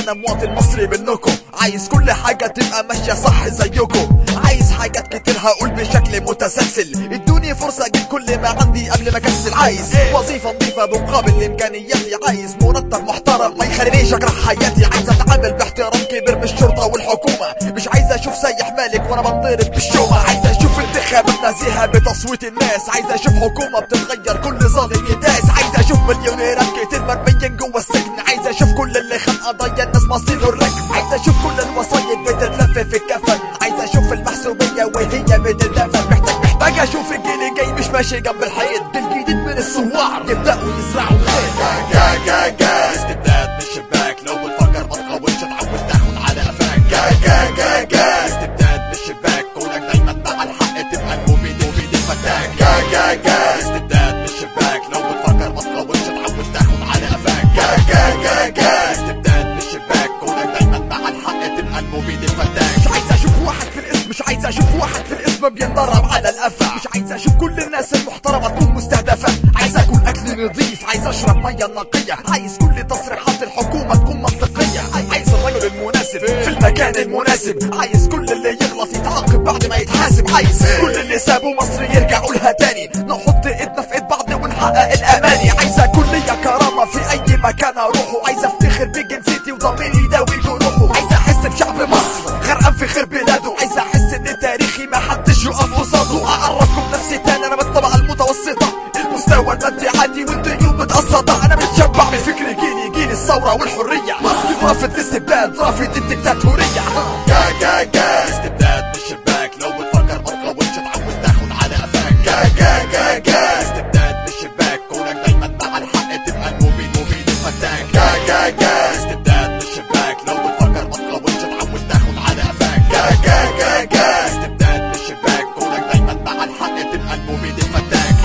انا مواطن مصري منكم عايز كل حاجة تبقى ماشية صح زيكم عايز حاجات كتير هقول بشكل متسلسل ادوني فرصة اجيب كل ما عندي قبل ما اكسل عايز وظيفة نظيفة مقابل امكانياتي عايز مرتب محترم ما يخلينيش اجرح حياتي عايز اتعامل باحترام كبير بالشرطة والحكومة مش عايز اشوف سايح مالك وانا بنضرب بالشومة عايز اشوف انتخابات نزيهة بتصويت الناس عايز اشوف حكومة بتتغير كل ظالم يداس عايز اشوف مليونيرات كتير مرميين جوه السجن عايز اشوف كل اللي خان قضايا الناس مصيره الركب عايز اشوف كل الوصايا بتتلف في الكفن عايز اشوف المحسوبية وهي بتتدفن محتاج محتاج اشوف الجيل الجاي مش ماشي جنب الحيط جيل جديد من الثوار يبدأوا يزرعوا الخير جا جا جا استبداد من الشباك لو بتفكر ما تقاومش تعود تاخد على قفاك جا جا جا جا استبداد من الشباك كونك دايما مع الحق تبقى المبيد مبيد الفتاك جا جا جا استبداد من الشباك لو بتفكر ما تقاومش تعود تاخد على قفاك جا جا جا جا استبداد من الشباك كونك دايما مع الحق تبقى المبيد الفتاك مش عايز اشوف واحد في الاسم مش عايز اشوف واحد في الاسم بينضرب على القفا مش عايز اشوف كل الناس المحترمه تكون مستهدفه عايز اكل اكل نظيف عايز اشرب ميه نقيه عايز كل تصريحات الحكومه تكون منطقيه عايز الرجل المناسب في المكان المناسب عايز كل اللي يغلط يتعاقب بعد ما يتحاسب عايز كل اللي سابوا مصر يرجعوا لها تاني نحط ايدنا في ايد بعض ونحقق الاماني عايز اكون ليا كرامه في اي مكان اروحه عايز افتخر بجنسيتي وضميري يداوي جروحه عايز احس بشعب مصر غرقان في خير بلاده عايز احس ان تاريخي ما حدش يقف قصاده اعرفكم نفسي تاني انا من الطبقه المتوسطه المستوى المادي عادي والديون متقسطه انا متشبع بفكر جيلي جيل الثوره والحريه رافض الاستبداد رافض الدكتاتوريه جا جا جا استبداد من الشباك لو بتفكر ما تقاومش تعود تاخد على قفاك جا جا جا جا استبداد من الشباك كونك دايما مع الحق تبقى المبيد مبيد الفتاك جا جا جا استبداد من الشباك لو بتفكر ما تقاومش تعود تاخد على قفاك جا جا جا جا استبداد من الشباك كونك دايما مع الحق تبقى المبيد الفتاك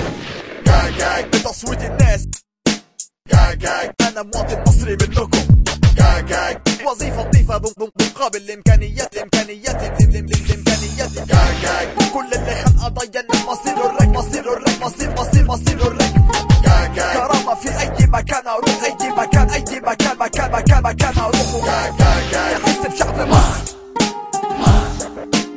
جا جا بتصويت الناس جا جا انا مواطن مصري منكم جا جا وظيفة نظيفة بم- بم- مقابل امكانيات امكانيات الام- الام- الامكانيات جا جا كل اللي خان قضايا الناس مصيره الرك مصيره الرك مصير مصير مصيره الرك جا جا كرامة في اي مكان اروح اي مكان اي مكان مكان مكان مكان اروح جا جا جا احس بشعب مصر